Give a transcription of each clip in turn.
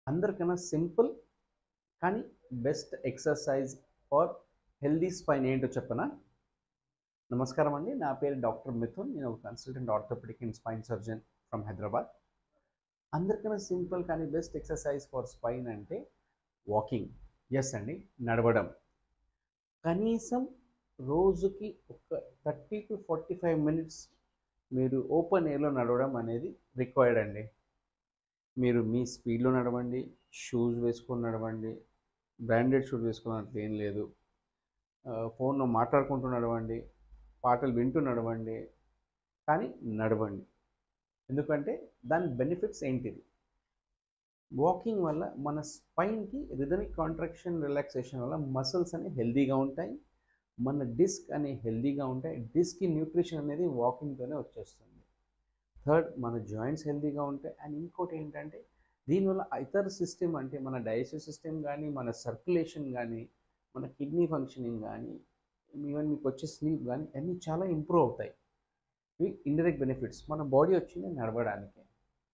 అందరికన్నా సింపుల్ కానీ best exercise for healthy spine ఏంటో చెప్పనా నమస్కారం అండి నా పేరు డాక్టర్ మిథున్ నేను ఒక consultant orthopaedic and spine surgeon from Hyderabad అందరికన్నా సింపుల్ కానీ బెస్ట్ ఎక్సర్సైజ్ ఫర్ స్పైన్ అంటే వాకింగ్ ఎస్ అండి నడవడం కనీసం రోజుకి ఒక thirty to forty five minutes మీరు ఓపెన్ ఎయిర్లో నడవడం అనేది రిక్వైర్డ్ అండి మీరు మీ స్పీడ్లో నడవండి షూస్ వేసుకొని నడవండి బ్రాండెడ్ షూస్ వేసుకున్నట్లు ఏం లేదు ఫోన్లో మాట్లాడుకుంటూ నడవండి పాటలు వింటూ నడవండి కానీ నడవండి ఎందుకంటే దాని బెనిఫిట్స్ ఏంటిది వాకింగ్ వల్ల మన స్పైన్కి రిథమిక్ కాంట్రాక్షన్ రిలాక్సేషన్ వల్ల మసిల్స్ అనేవి హెల్దీగా ఉంటాయి మన డిస్క్ అనే హెల్దీగా ఉంటాయి డిస్క్కి న్యూట్రిషన్ అనేది వాకింగ్తోనే వచ్చేస్తుంది థర్డ్ మన జాయింట్స్ హెల్తీగా ఉంటాయి అండ్ ఇంకోటి ఏంటంటే దీనివల్ల ఇతర సిస్టమ్ అంటే మన డైజెస్టివ్ సిస్టమ్ కానీ మన సర్క్యులేషన్ కానీ మన కిడ్నీ ఫంక్షనింగ్ కానీ ఈవెన్ మీకు వచ్చే స్లీప్ కానీ అన్నీ చాలా ఇంప్రూవ్ అవుతాయి ఇవి ఇండైరెక్ట్ బెనిఫిట్స్ మన బాడీ వచ్చింది నడవడానికి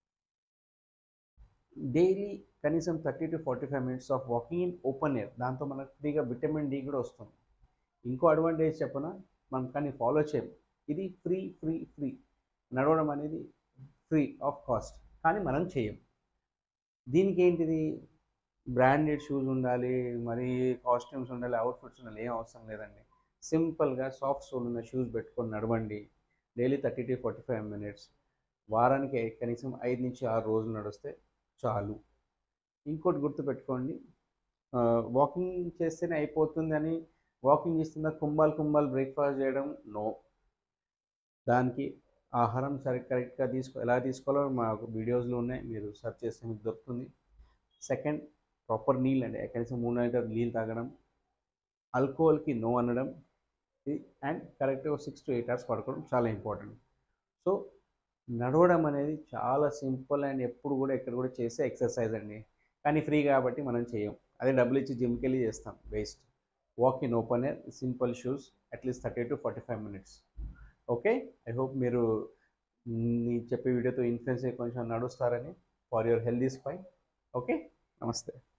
డైలీ కనీసం thirty to forty five minutes of walking in open air దాంతో మనకు ఫ్రీగా విటమిన్ డి కూడా వస్తుంది ఇంకో అడ్వాంటేజ్ చెప్పనా మనం కానీ ఫాలో చేయం ఇది ఫ్రీ ఫ్రీ ఫ్రీ నడవడం అనేది ఫ్రీ ఆఫ్ కాస్ట్ కానీ మనం చేయం దీనికి ఏంటిది బ్రాండెడ్ షూస్ ఉండాలి మరి కాస్ట్యూమ్స్ ఉండాలి అవుట్ఫిట్స్ ఉండాలి ఏం అవసరం లేదండి సింపుల్గా సాఫ్ట్ సోల్ ఉన్న షూస్ పెట్టుకొని నడవండి daily thirty to forty five minutes వారానికి కనీసం ఐదు నుంచి ఆరు రోజులు నడిస్తే చాలు ఇంకోటి గుర్తుపెట్టుకోండి వాకింగ్ చేస్తేనే అయిపోతుంది అని వాకింగ్ చేస్తున్న కుంభాలు కుంభాలు బ్రేక్ఫాస్ట్ చేయడం నో దానికి ఆహారం సరి కరెక్ట్గా తీసుకో ఎలా తీసుకోవాలో మా వీడియోస్లో ఉన్నాయి మీరు సెర్చ్ చేస్తే మీకు దొరుకుతుంది సెకండ్ ప్రాపర్ నీళ్ళు అండి కనీసం మూడు లీటర్ నీళ్ళు తాగడం ఆల్కహాల్కి నో అనడం అండ్ కరెక్ట్గా సిక్స్ టు ఎయిట్ అవర్స్ పడుకోవడం చాలా ఇంపార్టెంట్ సో నడవడం అనేది చాలా సింపుల్ అండ్ ఎప్పుడు కూడా ఎక్కడ కూడా చేసే ఎక్సర్సైజ్ అండి కానీ ఫ్రీ కాబట్టి మనం చేయం అదే డబ్బులు ఇచ్చి జిమ్కి వెళ్ళి చేస్తాం waste walk in open air simple shoes at least thirty to forty five minutes okay I hope మీరు నీ చెప్పే వీడియోతో ఇన్ఫ్లుయెన్స్ అయ్యి కొంచెం నడుస్తారని for your healthy spine okay నమస్తే